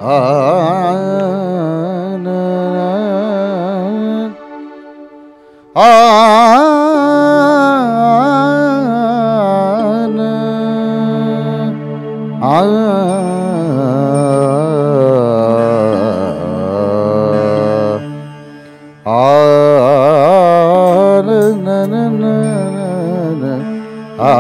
ఆ నా, ఆ నా, ఆ ఆ నా, నా, నా, నా, ఆ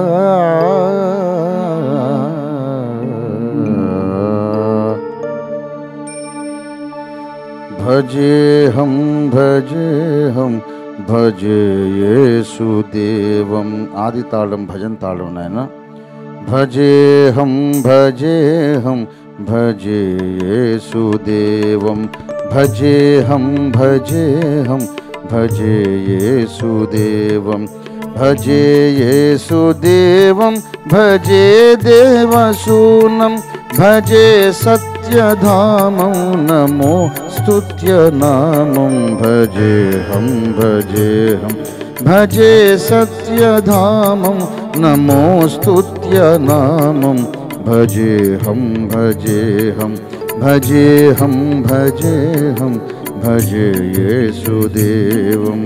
భజేహం భజేహం భజే యేసుదేవం ఆది తాళం భజన్ తాళం నాయన భజేహం భజేహం భజే యేసుదేవం భజేహం భజేహం భజే యేసుదేవం భజే యేసుదేవం భజే దేవసూనం భజే సత్యధామం నమో స్తుత్యనామం భజేహం భజేహం భజే సత్యధామం నమో స్తుత్యనామం భజేహం భజేహం భజేహం భజేహం భజే యేసుదేవం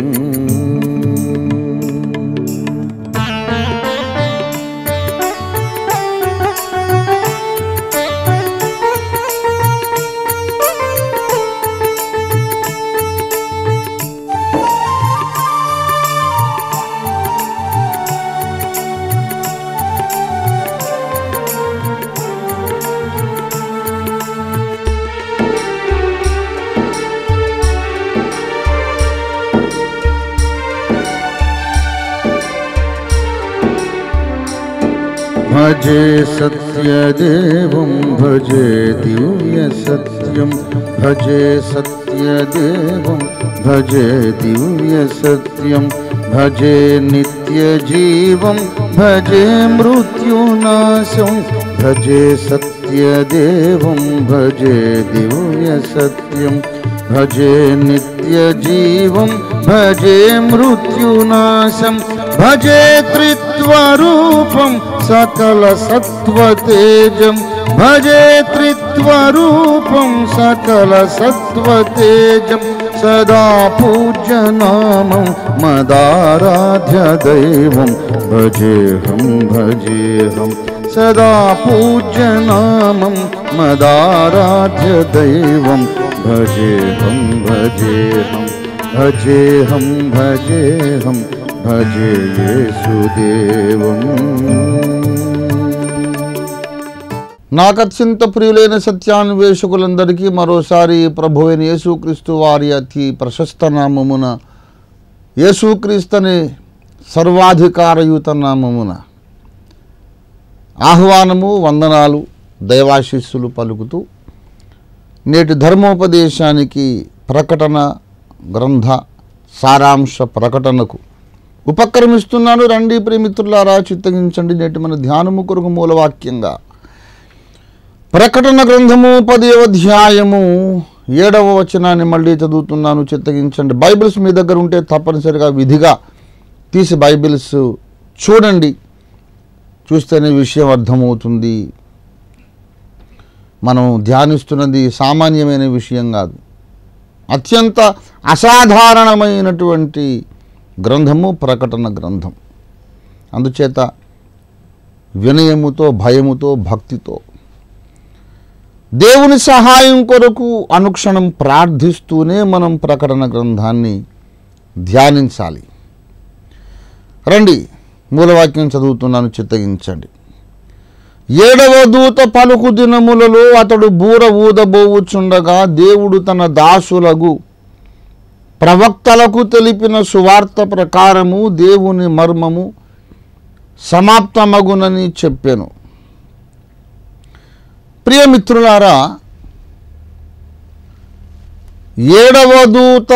భజే సత్యదేవం భజే దివ్య సత్యం భజే సత్యదేవం భజే దివ్య సత్యం భజే నిత్య జీవం భజే మృత్యునాశం భజే సత్యదేవం భజే దివ్య సత్యం భజే నిత్య జీవం భజే మృత్యునాశం భజే త్రిత్వరూపం సకల సత్వతేజం భజే త్రిత్వరూపం సకల సత్వతేజం సదా పూజ్యనామం మదారాధ్య దైవం భజేహం భజేహం సదా పూజ్యనామం మదారాధ్య దైవం భజేహం భజేహం భజేహం భజేహం భజే యేసుదేవం నాకు అత్యంత ప్రియులైన సత్యాన్వేషకులందరికీ మరోసారి ప్రభువైన యేసుక్రీస్తు వారి అతి ప్రశస్త నామమున యేసుక్రీస్తుని సర్వాధికారయుత నామమున ఆహ్వానము వందనాలు దైవాశిస్సులు పలుకుతూ నేటి ధర్మోపదేశానికి ప్రకటన గ్రంథ సారాంశ ప్రకటనకు ఉపక్రమిస్తున్నాను రండి ప్రేమిత్రులారా చిత్తగించండి నేటి మన ధ్యానము కొరకు మూలవాక్యంగా ప్రకటన గ్రంథము పదవ అధ్యాయము ఏడవ వచనాన్ని మళ్ళీ చదువుతున్నాను చిత్తగించండి బైబిల్స్ మీ దగ్గర ఉంటే తప్పనిసరిగా విధిగా తీసి బైబిల్స్ చూడండి చూస్తేనే విషయం అర్థమవుతుంది మనం ధ్యానిస్తున్నది సామాన్యమైన విషయం కాదు అత్యంత అసాధారణమైనటువంటి గ్రంథము ప్రకటన గ్రంథం అందుచేత వినయముతో భయముతో భక్తితో దేవుని సహాయం కొరకు అనుక్షణం ప్రార్థిస్తూనే మనం ప్రకటన గ్రంథాన్ని ధ్యానించాలి రండి మూలవాక్యం చదువుతున్నాను చిత్తగించండి ఏడవ దూత పలుకు దినములలో అతడు బూర ఊదబోవుచుండగా దేవుడు తన దాసులకు ప్రవక్తలకు తెలిపిన సువార్త ప్రకారము దేవుని మర్మము సమాప్తమగునని చెప్పాను ప్రియమిత్రులారా ఏడవ దూత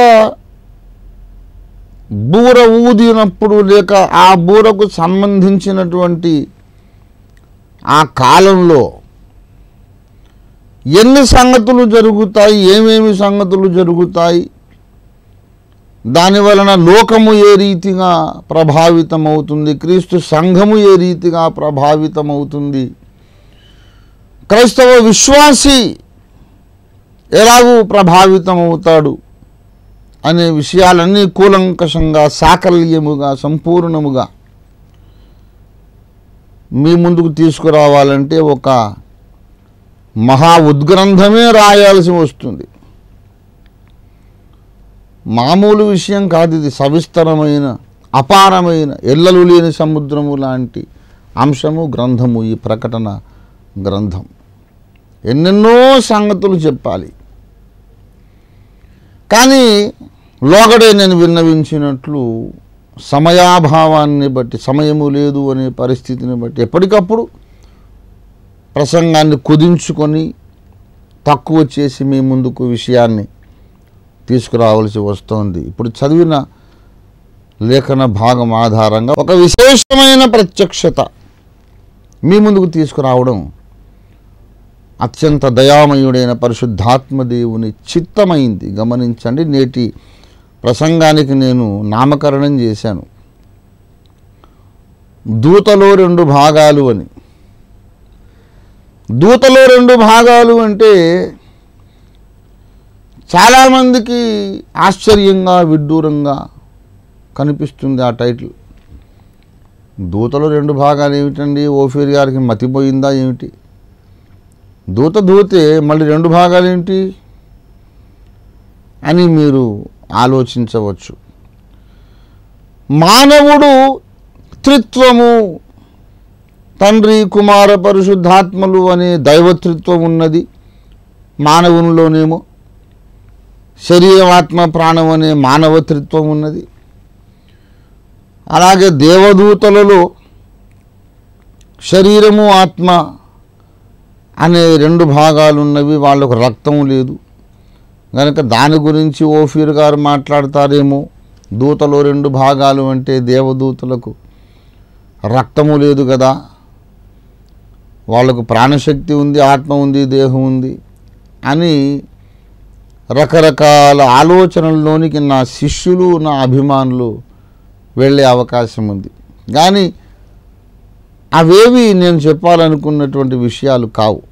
బూర ఊదినప్పుడు లేక ఆ బూరకు సంబంధించినటువంటి ఆ కాలంలో ఎన్ని సంగతులు జరుగుతాయి ఏమేమి సంగతులు జరుగుతాయి దాని వలన లోకము ఏ రీతిగా ప్రభావితమవుతుంది క్రీస్తు సంఘము ఏ రీతిగా ప్రభావితమవుతుంది క్రైస్తవ విశ్వాసి ఎలాగూ ప్రభావితం అవుతాడు అనే విషయాలన్నీ కూలంకషంగా సాకల్యముగా సంపూర్ణముగా మీ ముందుకు తీసుకురావాలంటే ఒక మహా ఉద్గ్రంథమే రాయాల్సి వస్తుంది మామూలు విషయం కాదు ఇది సవిస్తరమైన అపారమైన ఎల్లలు లేని సముద్రము లాంటి అంశము గ్రంథము ఈ ప్రకటన గ్రంథం ఎన్నెన్నో సంగతులు చెప్పాలి కానీ లోగడే నేను విన్నవించినట్లు సమయాభావాన్ని బట్టి సమయము లేదు అనే పరిస్థితిని బట్టి ఎప్పటికప్పుడు ప్రసంగాన్ని కుదించుకొని తక్కువ చేసి మీ ముందుకు విషయాన్ని తీసుకురావాల్సి వస్తోంది ఇప్పుడు చదివిన లేఖన భాగం ఆధారంగా ఒక విశేషమైన ప్రత్యక్షత మీ ముందుకు తీసుకురావడం అత్యంత దయామయుడైన పరిశుద్ధాత్మ దేవుని చిత్తమైంది గమనించండి నేటి ప్రసంగానికి నేను నామకరణం చేశాను దూతలో రెండు భాగాలు అని దూతలో రెండు భాగాలు అంటే చాలామందికి ఆశ్చర్యంగా విడ్డూరంగా కనిపిస్తుంది ఆ టైటిల్ దూతలో రెండు భాగాలు ఏమిటండి ఓఫీర్ గారికి మతిపోయిందా ఏమిటి దూత దూతే మళ్ళీ రెండు భాగాలు ఏంటి అని మీరు ఆలోచించవచ్చు మానవుడు త్రిత్వము తండ్రి కుమార పరిశుద్ధాత్మలు అనే దైవత్రిత్వం ఉన్నది మానవునిలోనేమో శరీరం ఆత్మ ప్రాణం అనే మానవత్రిత్వం ఉన్నది అలాగే దేవదూతలలో శరీరము ఆత్మ అనే రెండు భాగాలు ఉన్నవి వాళ్ళకు రక్తం లేదు కనుక దాని గురించి ఓఫీర్ గారు మాట్లాడతారేమో దూతలో రెండు భాగాలు అంటే దేవదూతలకు రక్తము లేదు కదా వాళ్ళకు ప్రాణశక్తి ఉంది ఆత్మ ఉంది దేహం ఉంది అని రకరకాల ఆలోచనల్లోనికి నా శిష్యులు నా అభిమానులు వెళ్ళే అవకాశం ఉంది కానీ అవేవి నేను చెప్పాలనుకున్నటువంటి విషయాలు కావు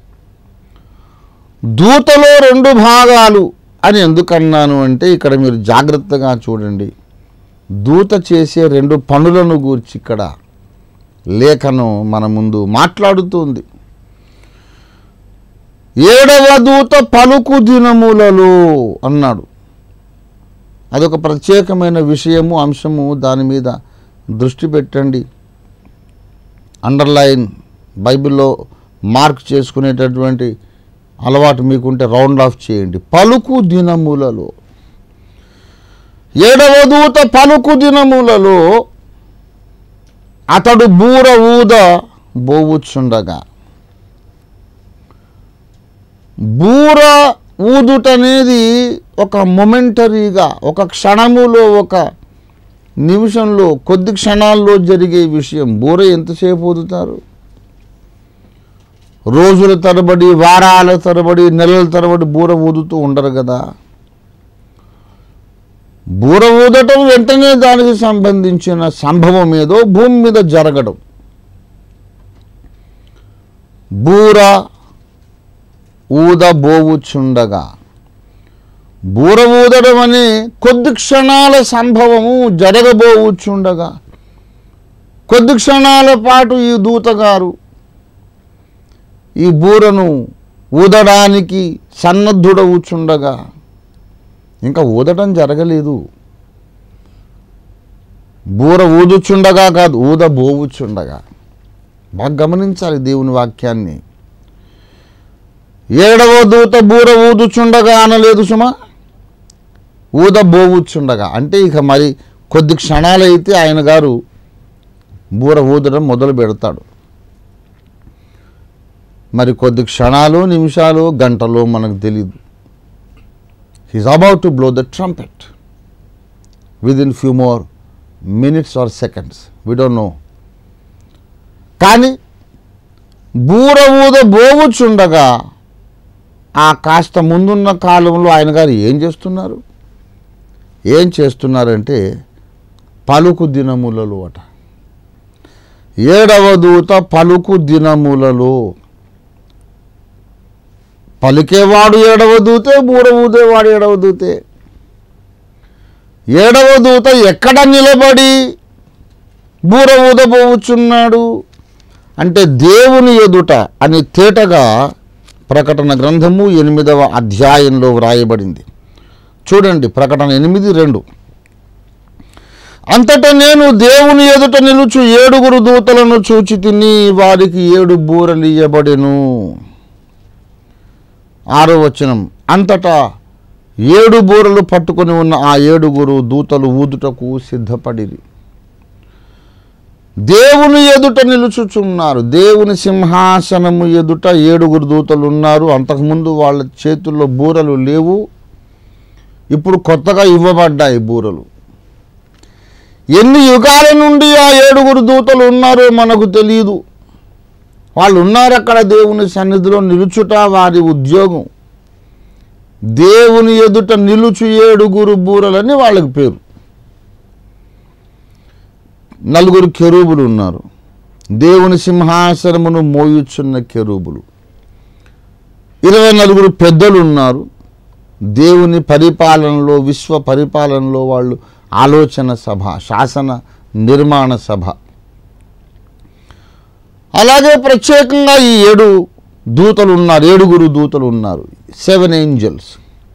దూతలో రెండు భాగాలు అని ఎందుకన్నాను అంటే ఇక్కడ మీరు జాగ్రత్తగా చూడండి దూత చేసే రెండు పనులను గూర్చి ఇక్కడ లేఖనం మన ముందు మాట్లాడుతుంది ఏడవ దూత పలుకు దినములలో అన్నాడు అదొక ప్రత్యేకమైన విషయము అంశము దాని మీద దృష్టి పెట్టండి అండర్లైన్ బైబిల్లో మార్క్ చేసుకునేటటువంటి అలవాటు మీకుంటే రౌండ్ ఆఫ్ చేయండి పలుకు దినములలో ఏడవ దూత పలుకు దినములలో అతడు బూర ఊద బోవుచుండగా బూర ఊదుటనేది ఒక మొమెంటరీగా ఒక క్షణములో ఒక నిమిషంలో కొద్ది క్షణాల్లో జరిగే విషయం బూర ఎంతసేపు ఊదుతారు రోజుల తరబడి వారాల తరబడి నెలల తరబడి బూర ఊదుతూ ఉండరు కదా బూర ఊదటం వెంటనే దానికి సంబంధించిన సంభవం ఏదో భూమి మీద జరగడం బూర ఊదబోవుచుండగా బూర ఊదడం అనే కొద్ది క్షణాల సంభవము జరగబోవుచుండగా కొద్ది క్షణాల పాటు ఈ దూతగారు ఈ బూరను ఊదడానికి సన్నద్ధుడవుచుండగా ఇంకా ఊదటం జరగలేదు బూర ఊదుచుండగా కాదు ఊదబోవుచుండగా బాగా గమనించాలి దేవుని వాక్యాన్ని ఏడవ దూత బూర ఊదుచుండగా అనలేదు సుమా ఊదబోవుచుండగా అంటే ఇక మరి కొద్ది క్షణాలైతే ఆయన గారు బూర ఊదడం మొదలు పెడతాడు మరి కొద్ది క్షణాలు నిమిషాలు గంటలు మనకు తెలియదు he's about to blow the trumpet with in few more minutes or seconds we don't know కానీ బూర ఊద బోవుచుండగా ఆ కాస్త ముందున్న కాలంలో ఆయన గారు ఏం చేస్తున్నారు ఏం చేస్తున్నారంటే పలుకు దినములలో అట ఏడవ దూత పలుకు దినములలో పలికేవాడు ఏడవ దూతే బూర ఊదేవాడు ఏడవ దూతే ఏడవ దూత ఎక్కడ నిలబడి బూర ఊదబోచున్నాడు అంటే దేవుని ఎదుట అని తేటగా ప్రకటన గ్రంథము ఎనిమిదవ అధ్యాయంలో వ్రాయబడింది చూడండి ప్రకటన ఎనిమిది రెండు అంతటా నేను దేవుని ఎదుట నిలుచు ఏడుగురు దూతలను చూచి తిని వారికి ఏడు బూరలు ఇయ్యబడెను ఆరో వచనం అంతటా ఏడు బూరలు పట్టుకొని ఉన్న ఆ ఏడుగురు దూతలు ఊదుటకు సిద్ధపడిరి దేవుని ఎదుట నిలుచుచున్నారు దేవుని సింహాసనము ఎదుట ఏడుగురు దూతలు ఉన్నారు అంతకుముందు వాళ్ళ చేతుల్లో బూరలు లేవు ఇప్పుడు కొత్తగా ఇవ్వబడ్డాయి బూరలు ఎన్ని యుగాల నుండి ఆ ఏడుగురు దూతలు ఉన్నారో మనకు తెలియదు వాళ్ళు ఉన్నారు అక్కడ దేవుని సన్నిధిలో నిలుచుట వారి ఉద్యోగం దేవుని ఎదుట నిలుచు ఏడుగురు బూరలని వాళ్ళకి పేరు నలుగురు కెరూబులు ఉన్నారు దేవుని సింహాసనమును మోయుచున్న కెరూబులు ఇరవై నలుగురు పెద్దలు ఉన్నారు దేవుని పరిపాలనలో విశ్వ పరిపాలనలో వాళ్ళు ఆలోచన సభ శాసన నిర్మాణ సభ అలాగే ప్రత్యేకంగా ఈ ఏడు దూతలు ఉన్నారు ఏడుగురు దూతలు ఉన్నారు సెవెన్ ఏంజల్స్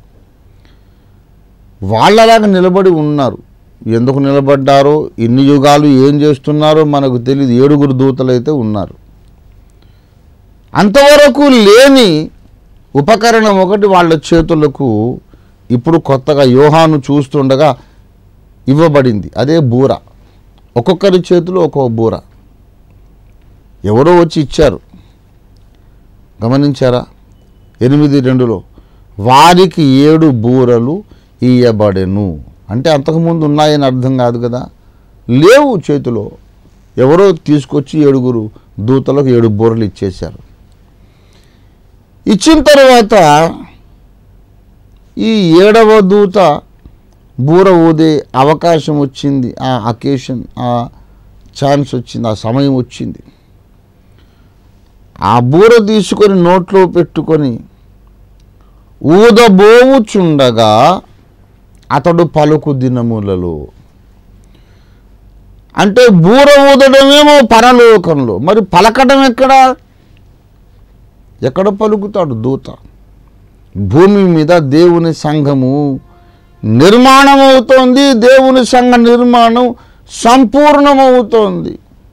వాళ్ళలాగా నిలబడి ఉన్నారు ఎందుకు నిలబడ్డారో ఇన్ని యుగాలు ఏం చేస్తున్నారో మనకు తెలియదు ఏడుగురు దూతలు అయితే ఉన్నారు అంతవరకు లేని ఉపకరణం ఒకటి వాళ్ళ చేతులకు ఇప్పుడు కొత్తగా యోహాను చూస్తుండగా ఇవ్వబడింది అదే బూర ఒక్కొక్కరి చేతిలో ఒక్కొక్క బూర ఎవరో వచ్చి ఇచ్చారు గమనించారా ఎనిమిది రెండులో వారికి ఏడు బూరలు ఇయ్యబడెను అంటే అంతకుముందు ఉన్నాయని అర్థం కాదు కదా లేవు చేతిలో ఎవరో తీసుకొచ్చి ఏడుగురు దూతలకు ఏడు బూరలు ఇచ్చేశారు ఇచ్చిన తర్వాత ఈ ఏడవ దూత బూర ఊదే అవకాశం వచ్చింది ఆ అకేషన్ ఆ ఛాన్స్ వచ్చింది ఆ సమయం వచ్చింది ఆ బూర తీసుకొని నోట్లో పెట్టుకొని ఊదబోవుచుండగా అతడు పలుకు దినములలో అంటే బూర ఊదడమేమో పరలోకంలో మరి పలకడం ఎక్కడ ఎక్కడ పలుకుతాడు దూత భూమి మీద దేవుని సంఘము నిర్మాణం అవుతోంది దేవుని సంఘ నిర్మాణం సంపూర్ణమవుతోంది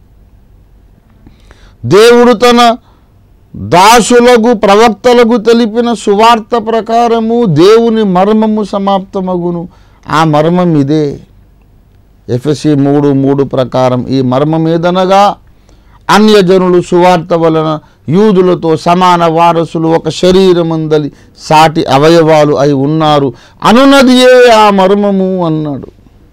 దేవుడు తన దాసులకు ప్రవక్తలకు తెలిపిన సువార్త ప్రకారము దేవుని మర్మము సమాప్తమగును ఆ మర్మం ఇదే ఎఫ్ఎస్సి మూడు మూడు ప్రకారం ఈ మర్మం ఏదనగా అన్యజనులు సువార్త వలన యూదులతో సమాన వారసులు ఒక శరీరమందలి సాటి అవయవాలు అయి ఉన్నారు అనున్నదియే ఆ మర్మము అన్నాడు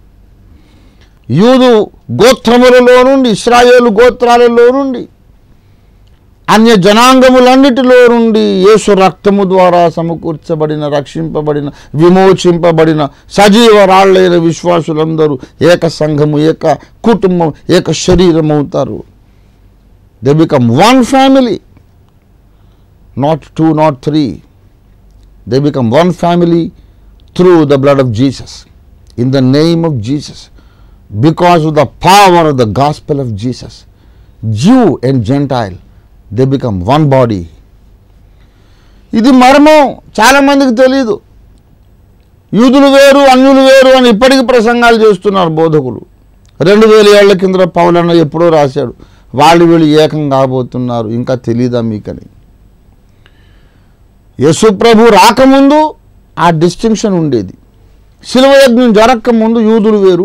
యూదు గోత్రములలో నుండి ఇస్రాయేలు గోత్రాలలో నుండి అన్య జనాంగములన్నిటిలో నుండి యేసు రక్తము ద్వారా సమకూర్చబడిన రక్షింపబడిన విమోచింపబడిన సజీవ రాళ్ళైన విశ్వాసులందరూ ఏక సంఘము ఏక కుటుంబం ఏక శరీరం అవుతారు they become one family not two not three they become one family through the blood of Jesus in the name of Jesus because of the power of the gospel of Jesus Jew and Gentile, they become one body. ఇది మర్మం చాలామందికి తెలియదు యూదులు వేరు అన్యులు వేరు అని ఇప్పటికీ ప్రసంగాలు చేస్తున్నారు బోధకులు రెండు వేల ఏళ్ల కింద పౌలన్న ఎప్పుడో రాశాడు వాళ్ళు వీళ్ళు ఏకం కాబోతున్నారు ఇంకా తెలియదా మీకని యేసు ప్రభు రాకముందు ఆ డిస్టింక్షన్ ఉండేది శిలువ యజ్ఞం జరక్క ముందు యూదులు వేరు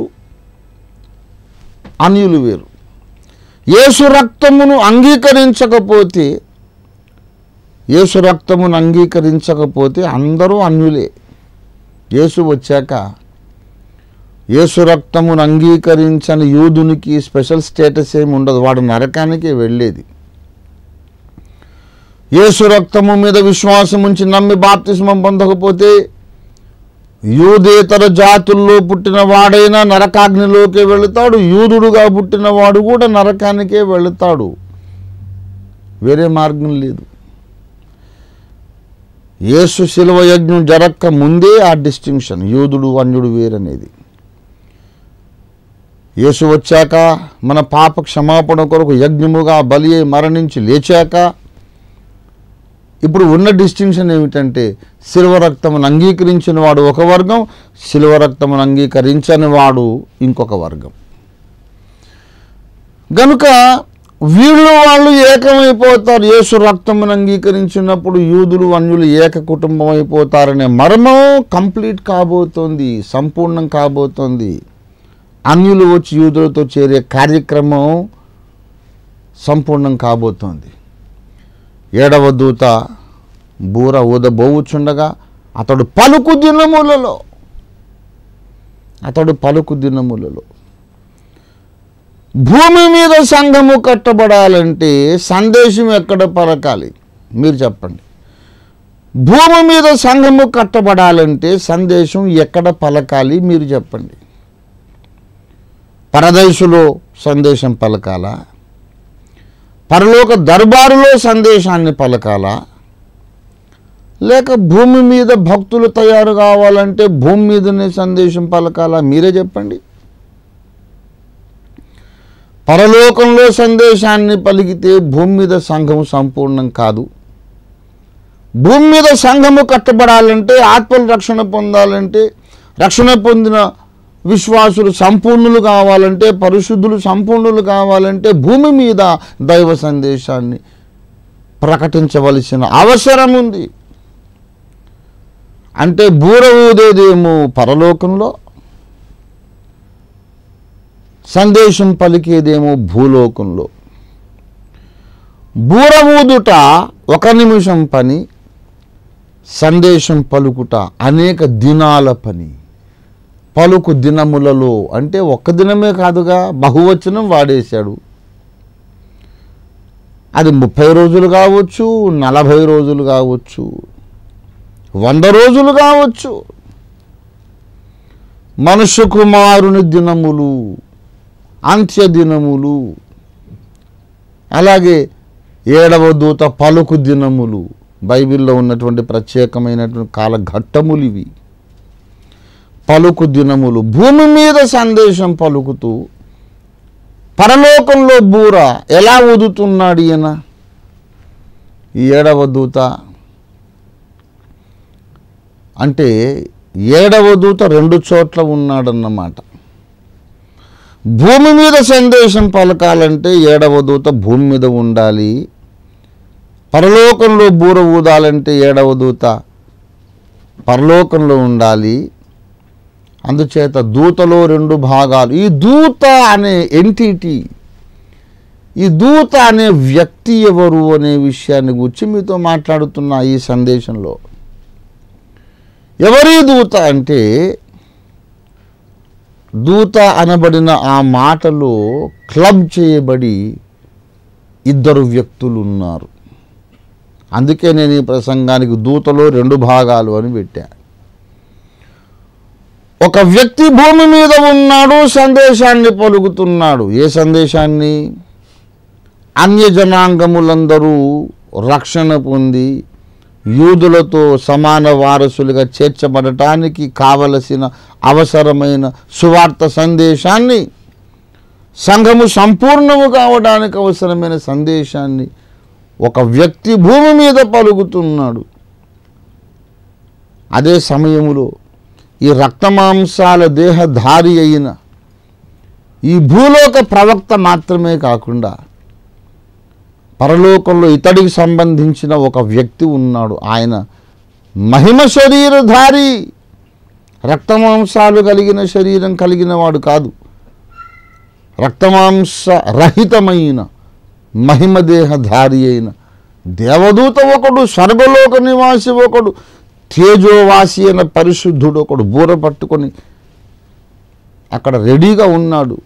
అన్యులు వేరు యేసు రక్తమును అంగీకరించకపోతే యేసు రక్తమును అంగీకరించకపోతే అందరూ అన్యులే యేసు వచ్చాక యేసు రక్తమును అంగీకరించని యూదునికి స్పెషల్ స్టేటస్ ఏమి ఉండదు వాడు నరకానికే వెళ్ళేది యేసు రక్తము మీద విశ్వాసం ఉంచి నమ్మి బాప్తిస్మం పొందకపోతే యూదేతర జాతుల్లో పుట్టిన వాడైనా నరకాగ్నిలోకే వెళుతాడు యూదుడుగా పుట్టిన వాడు కూడా నరకానికే వెళుతాడు వేరే మార్గం లేదు యేసు శిలువ యజ్ఞం జరక్క ముందే ఆ డిస్టింక్షన్ యూదుడు అన్యుడు వేరనేది యేసు వచ్చాక మన పాప క్షమాపణ కొరకు యజ్ఞముగా బలి అయి మరణించి లేచాక ఇప్పుడు ఉన్న డిస్టింక్షన్ ఏమిటంటే శిల్వ రక్తమును అంగీకరించిన వాడు ఒక వర్గం శిల్వ రక్తమును అంగీకరించని వాడు ఇంకొక వర్గం గనుక వీళ్ళు వాళ్ళు ఏకమైపోతారు యేసు రక్తమును అంగీకరించినప్పుడు యూదులు అన్యులు ఏక కుటుంబం అయిపోతారనే మర్మం కంప్లీట్ కాబోతోంది సంపూర్ణం కాబోతోంది అన్యులు వచ్చి యూదులతో చేరే కార్యక్రమం సంపూర్ణం కాబోతోంది ఏడవ దూత బూర ఊదబోవుచుండగా అతడు పలుకు దినములలో అతడు పలుకు దినములలో భూమి మీద సంఘము కట్టబడాలంటే సందేశం ఎక్కడ పలకాలి మీరు చెప్పండి భూమి మీద సంఘము కట్టబడాలంటే సందేశం ఎక్కడ పలకాలి మీరు చెప్పండి పరదేశులో సందేశం పలకాలా పరలోక దర్బారులో సందేశాన్ని పలకాలా లేక భూమి మీద భక్తులు తయారు కావాలంటే భూమి మీదనే సందేశం పలకాలా మీరే చెప్పండి పరలోకంలో సందేశాన్ని పలికితే భూమి మీద సంఘము సంపూర్ణం కాదు భూమి మీద సంఘము కట్టబడాలంటే ఆత్మలు రక్షణ పొందాలంటే రక్షణ పొందిన విశ్వాసులు సంపూర్ణులు కావాలంటే పరిశుద్ధులు సంపూర్ణులు కావాలంటే భూమి మీద దైవ సందేశాన్ని ప్రకటించవలసిన అవసరం ఉంది అంటే బూర ఊదేదేమో పరలోకంలో సందేశం పలికేదేమో భూలోకంలో బూర ఊదుట ఒక నిమిషం పని సందేశం పలుకుట అనేక దినాల పని పలుకు దినములలో అంటే ఒక్క దినమే కాదుగా బహువచనం వాడేశాడు అది ముప్పై రోజులు కావచ్చు నలభై రోజులు కావచ్చు వంద రోజులు కావచ్చు మనుష్య కుమారుని దినములు అంత్య దినములు అలాగే ఏడవ దూత పలుకు దినములు బైబిల్లో ఉన్నటువంటి ప్రత్యేకమైనటువంటి కాలఘట్టములు ఇవి పలుకు దినములు భూమి మీద సందేశం పలుకుతూ పరలోకంలో బూర ఎలా ఊదుతున్నాడు ఈయన ఈ ఏడవ దూత అంటే ఏడవ దూత రెండు చోట్ల ఉన్నాడన్నమాట భూమి మీద సందేశం పలకాలంటే ఏడవ దూత భూమి మీద ఉండాలి పరలోకంలో బూర ఊదాలంటే ఏడవ దూత పరలోకంలో ఉండాలి అందుచేత దూతలో రెండు భాగాలు ఈ దూత అనే ఎంటిటీ ఈ దూత అనే వ్యక్తి ఎవరు అనే విషయాన్ని గురించి మీతో మాట్లాడుతున్నా ఈ సందేశంలో ఎవరి దూత అంటే దూత అనబడిన ఆ మాటలో క్లబ్ చేయబడి ఇద్దరు వ్యక్తులు ఉన్నారు అందుకే నేను ఈ ప్రసంగానికి దూతలో రెండు భాగాలు అని పెట్టా ఒక వ్యక్తి భూమి మీద ఉన్నాడు సందేశాన్ని పలుకుతున్నాడు ఏ సందేశాన్ని అన్య జనాంగములందరూ రక్షణ పొంది యూదులతో సమాన వారసులుగా చేర్చబడటానికి కావలసిన అవసరమైన సువార్త సందేశాన్ని సంఘము సంపూర్ణము కావడానికి అవసరమైన సందేశాన్ని ఒక వ్యక్తి భూమి మీద పలుకుతున్నాడు అదే సమయములో ఈ రక్తమాంసాల దేహధారి అయిన ఈ భూలోక ప్రవక్త మాత్రమే కాకుండా పరలోకంలో ఇతడికి సంబంధించిన ఒక వ్యక్తి ఉన్నాడు ఆయన మహిమ శరీరధారి రక్తమాంసాలు కలిగిన శరీరం కలిగిన వాడు కాదు రక్తమాంస రహితమైన మహిమదేహధారి అయిన దేవదూత ఒకడు స్వర్గలోక నివాసి ఒకడు తేజోవాసి అయిన పరిశుద్ధుడు ఒకడు బూర పట్టుకొని అక్కడ రెడీగా ఉన్నాడు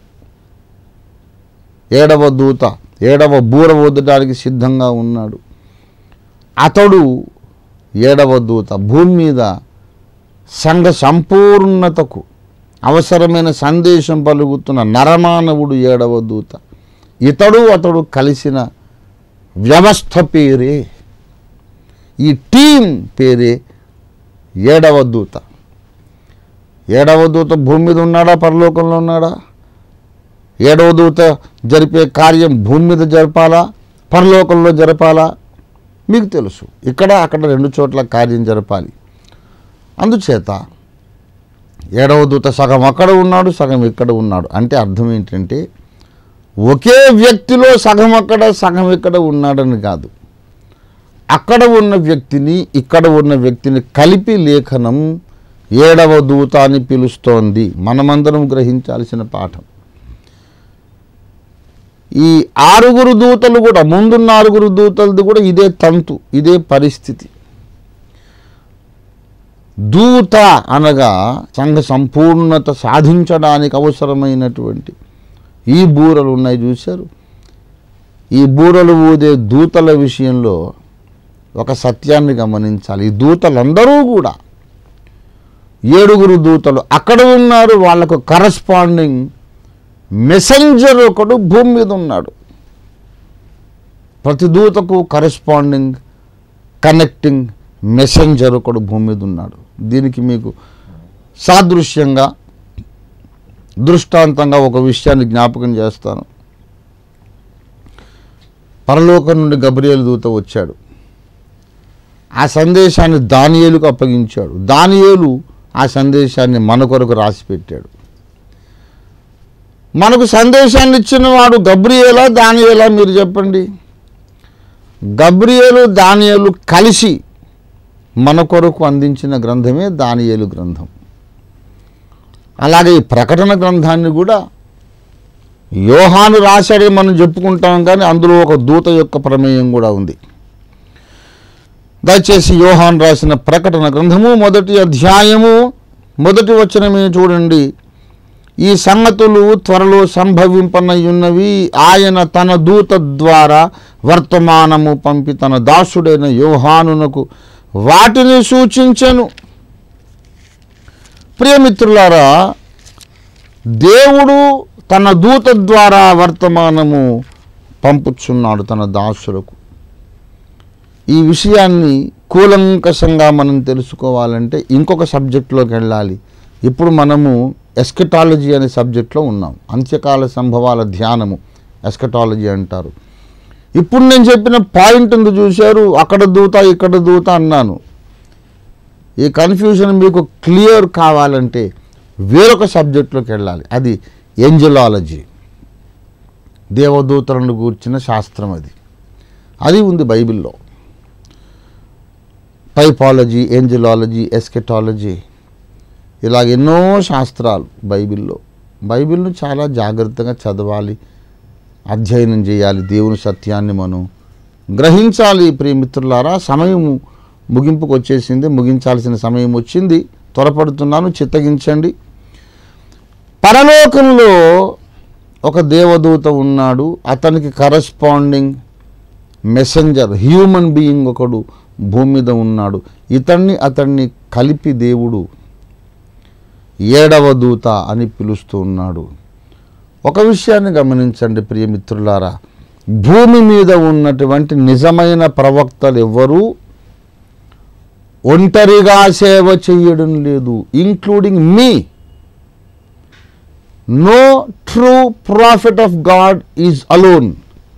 ఏడవ దూత ఏడవ బూర ఊదడానికి సిద్ధంగా ఉన్నాడు అతడు ఏడవ దూత భూమి మీద సంఘ సంపూర్ణతకు అవసరమైన సందేశం పలుకుతున్న నరమానవుడు ఏడవ దూత ఇతడు అతడు కలిసిన వ్యవస్థ పేరే ఈ టీం పేరే ఏడవ దూత ఏడవ దూత భూమి మీద ఉన్నాడా పరలోకంలో ఉన్నాడా ఏడవ దూత జరిపే కార్యం భూమి మీద జరపాలా పరలోకంలో జరపాలా మీకు తెలుసు ఇక్కడ అక్కడ రెండు చోట్ల కార్యం జరపాలి అందుచేత ఏడవ దూత సగం అక్కడ ఉన్నాడు సగం ఇక్కడ ఉన్నాడు అంటే అర్థం ఏంటంటే ఒకే వ్యక్తిలో సగం అక్కడ సగం ఇక్కడ ఉన్నాడని కాదు అక్కడ ఉన్న వ్యక్తిని ఇక్కడ ఉన్న వ్యక్తిని కలిపి లేఖనం ఏడవ దూత అని పిలుస్తోంది మనమందరం గ్రహించాల్సిన పాఠం ఈ ఆరుగురు దూతలు కూడా ముందున్న ఆరుగురు దూతలది కూడా ఇదే తంతు ఇదే పరిస్థితి దూత అనగా సంఘ సంపూర్ణత సాధించడానికి అవసరమైనటువంటి ఈ బూరలు ఉన్నాయి చూశారు ఈ బూరలు ఊదే దూతల విషయంలో ఒక సత్యాన్ని గమనించాలి ఈ దూతలందరూ కూడా ఏడుగురు దూతలు అక్కడ ఉన్నారు వాళ్ళకు కరస్పాండింగ్ మెసెంజర్ ఒకడు భూమి మీద ఉన్నాడు ప్రతి దూతకు కరెస్పాండింగ్ కనెక్టింగ్ మెసెంజర్ ఒకడు భూమి మీద ఉన్నాడు దీనికి మీకు సాదృశ్యంగా దృష్టాంతంగా ఒక విషయాన్ని జ్ఞాపకం చేస్తాను పరలోకం నుండి గబ్రియలు దూత వచ్చాడు ఆ సందేశాన్ని దానియేలుకు అప్పగించాడు దానియేలు ఆ సందేశాన్ని మన కొరకు రాసి పెట్టాడు మనకు సందేశాన్ని ఇచ్చిన వాడు గబ్రియేలా దానియేలా మీరు చెప్పండి గబ్రియేలు దానియేలు కలిసి మన కొరకు అందించిన గ్రంథమే దానియేలు గ్రంథం అలాగే ఈ ప్రకటన గ్రంథాన్ని కూడా యోహాను రాశాడే మనం చెప్పుకుంటాం కానీ అందులో ఒక దూత యొక్క ప్రమేయం కూడా ఉంది దయచేసి యోహాన్ రాసిన ప్రకటన గ్రంథము మొదటి అధ్యాయము మొదటి వచనమే చూడండి ఈ సంగతులు త్వరలో సంభవింపనయున్నవి ఆయన తన దూత ద్వారా వర్తమానము పంపి తన దాసుడైన యోహానునకు వాటిని సూచించెను ప్రియమిత్రులారా దేవుడు తన దూత ద్వారా వర్తమానము పంపుచున్నాడు తన దాసులకు ఈ విషయాన్ని కూలంకషంగా మనం తెలుసుకోవాలంటే ఇంకొక సబ్జెక్టులోకి వెళ్ళాలి ఇప్పుడు మనము ఎస్కటాలజీ అనే సబ్జెక్ట్లో ఉన్నాం అంత్యకాల సంభవాల ధ్యానము ఎస్కటాలజీ అంటారు ఇప్పుడు నేను చెప్పిన పాయింట్ ఉంది చూశారు అక్కడ దూత ఇక్కడ దూత అన్నాను ఈ కన్ఫ్యూజన్ మీకు క్లియర్ కావాలంటే వేరొక సబ్జెక్టులోకి వెళ్ళాలి అది ఏంజలాలజీ దేవదూతలను గూర్చిన శాస్త్రం అది అది ఉంది బైబిల్లో టైపాలజీ ఏంజలాలజీ ఎస్కెటాలజీ ఇలాగ ఎన్నో శాస్త్రాలు బైబిల్లో బైబిల్ను చాలా జాగ్రత్తగా చదవాలి అధ్యయనం చేయాలి దేవుని సత్యాన్ని మనం గ్రహించాలి ప్రియమిత్రులారా సమయం ముగింపుకు వచ్చేసింది ముగించాల్సిన సమయం వచ్చింది త్వరపడుతున్నాను చిత్తగించండి పరలోకంలో ఒక దేవదూత ఉన్నాడు అతనికి కరస్పాండింగ్ మెసెంజర్ హ్యూమన్ బీయింగ్ ఒకడు భూమి మీద ఉన్నాడు ఇతన్ని అతన్ని కలిపి దేవుడు ఏడవ దూత అని పిలుస్తూ ఉన్నాడు ఒక విషయాన్ని గమనించండి ప్రియమిత్రులారా భూమి మీద ఉన్నటువంటి నిజమైన ప్రవక్తలు ఎవ్వరూ ఒంటరిగా సేవ చేయడం లేదు ఇంక్లూడింగ్ మీ no true prophet of God is alone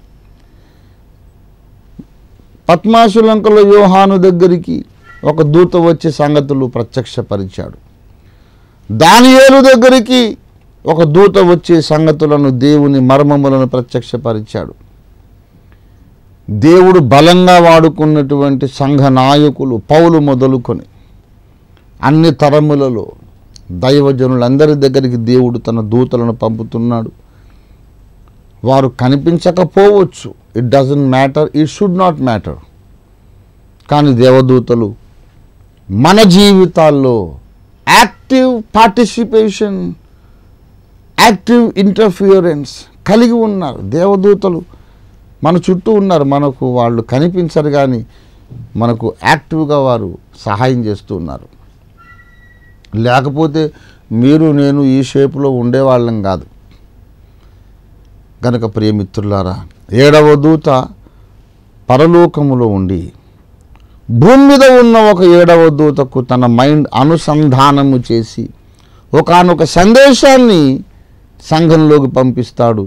పద్మాసులంకలో యోహాను దగ్గరికి ఒక దూత వచ్చి సంగతులు ప్రత్యక్షపరిచాడు దానియేలు దగ్గరికి ఒక దూత వచ్చి సంగతులను దేవుని మర్మములను ప్రత్యక్షపరిచాడు దేవుడు బలంగా వాడుకున్నటువంటి సంఘ నాయకులు పౌలు మొదలుకొని అన్ని తరములలో దైవజనులందరి దగ్గరికి దేవుడు తన దూతలను పంపుతున్నాడు వారు కనిపించకపోవచ్చు it doesn't matter it should not matter కానీ దేవదూతలు మన జీవితాల్లో యాక్టివ్ పార్టిసిపేషన్ యాక్టివ్ ఇంటర్ఫియరెన్స్ కలిగి ఉన్నారు దేవదూతలు మన చుట్టూ ఉన్నారు మనకు వాళ్ళు కనిపించరు కానీ మనకు యాక్టివ్గా వారు సహాయం చేస్తూ ఉన్నారు లేకపోతే మీరు నేను ఈ షేపులో ఉండేవాళ్ళం కాదు గనక ప్రియమిత్రులారా ఏడవ దూత పరలోకములో ఉండి భూమి మీద ఉన్న ఒక ఏడవ దూతకు తన మైండ్ అనుసంధానము చేసి ఒకానొక సందేశాన్ని సంఘంలోకి పంపిస్తాడు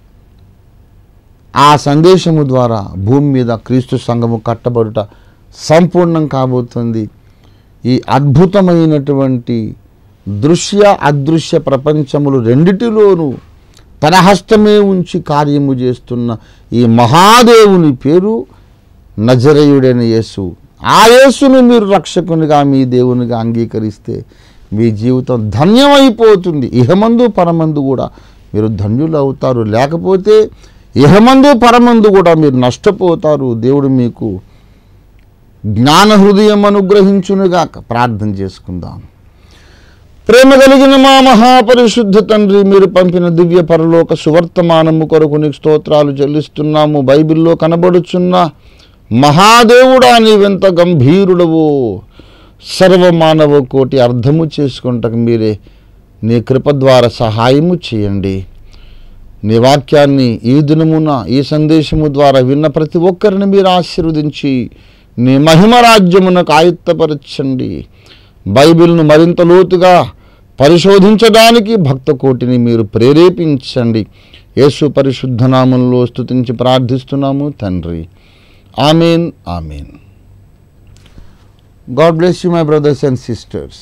ఆ సందేశము ద్వారా భూమి మీద క్రీస్తు సంఘము కట్టబడుట సంపూర్ణం కాబోతుంది ఈ అద్భుతమైనటువంటి దృశ్య అదృశ్య ప్రపంచములు రెండిటిలోనూ తన హస్తమే ఉంచి కార్యము చేస్తున్న ఈ మహాదేవుని పేరు నజరేయుడైన యేసు ఆ యేసును మీరు రక్షకునిగా మీ దేవునిగా అంగీకరిస్తే మీ జీవితం ధన్యమైపోతుంది ఇహమందు పరమందు కూడా మీరు ధన్యులు అవుతారు లేకపోతే ఇహమందు పరమందు కూడా మీరు నష్టపోతారు దేవుడు మీకు జ్ఞాన హృదయం అనుగ్రహించునుగా ప్రార్థన చేసుకుందాం ప్రేమ కలిగిన మా మహాపరిశుద్ధ తండ్రి మీరు పంపిన దివ్య పరలోక సువర్తమానము కొరకు నీకు స్తోత్రాలు చెల్లిస్తున్నాము బైబిల్లో కనబడుచున్న మహాదేవుడా నీవెంత గంభీరుడవో సర్వమానవ కోటి అర్థము చేసుకుంటకు మీరే నీ కృప ద్వారా సహాయము చేయండి నీ వాక్యాన్ని ఈ దినమున ఈ సందేశము ద్వారా విన్న ప్రతి ఒక్కరిని మీరు ఆశీర్వదించి నీ మహిమ రాజ్యమునకు ఆయుత్తపరచండి బైబిల్ను మరింత లోతుగా పరిశోధించడానికి భక్త కోటిని మీరు ప్రేరేపించండి యేసు పరిశుద్ధ నామంలో స్తుతించి ప్రార్థిస్తున్నాము తండ్రి amen amen God bless you my brothers and sisters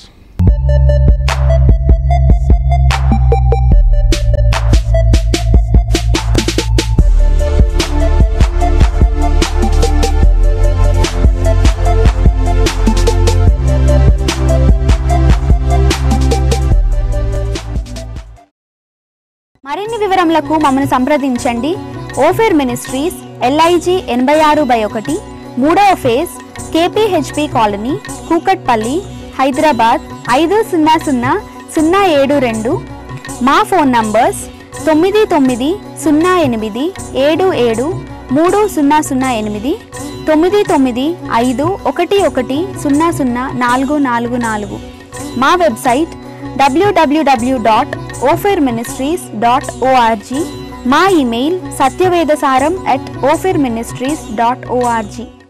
మరిన్ని వివరములకు మమ్మల్ని సంప్రదించండి ఓఫేర్ మినిస్ట్రీస్ ఎల్ఐజి ఎనభై ఆరు బై ఒకటి మూడవ phase KPHP colony Kukatpally Hyderabad ఐదు సున్నా సున్నా సున్నా ఏడు రెండు మా ఫోన్ నంబర్స్ తొమ్మిది తొమ్మిది సున్నా ఎనిమిది ఏడు ఏడు మూడు సున్నా సున్నా ఎనిమిది తొమ్మిది తొమ్మిది ఐదు ఒకటి ఒకటి సున్నా సున్నా నాలుగు నాలుగు నాలుగు మా వెబ్సైట్ డబ్ల్యూడబ్ల్యూడబ్ల్యూ dot Ophir ministries dot ORG మా email Satyavedasaram at Ophir ministries dot ORG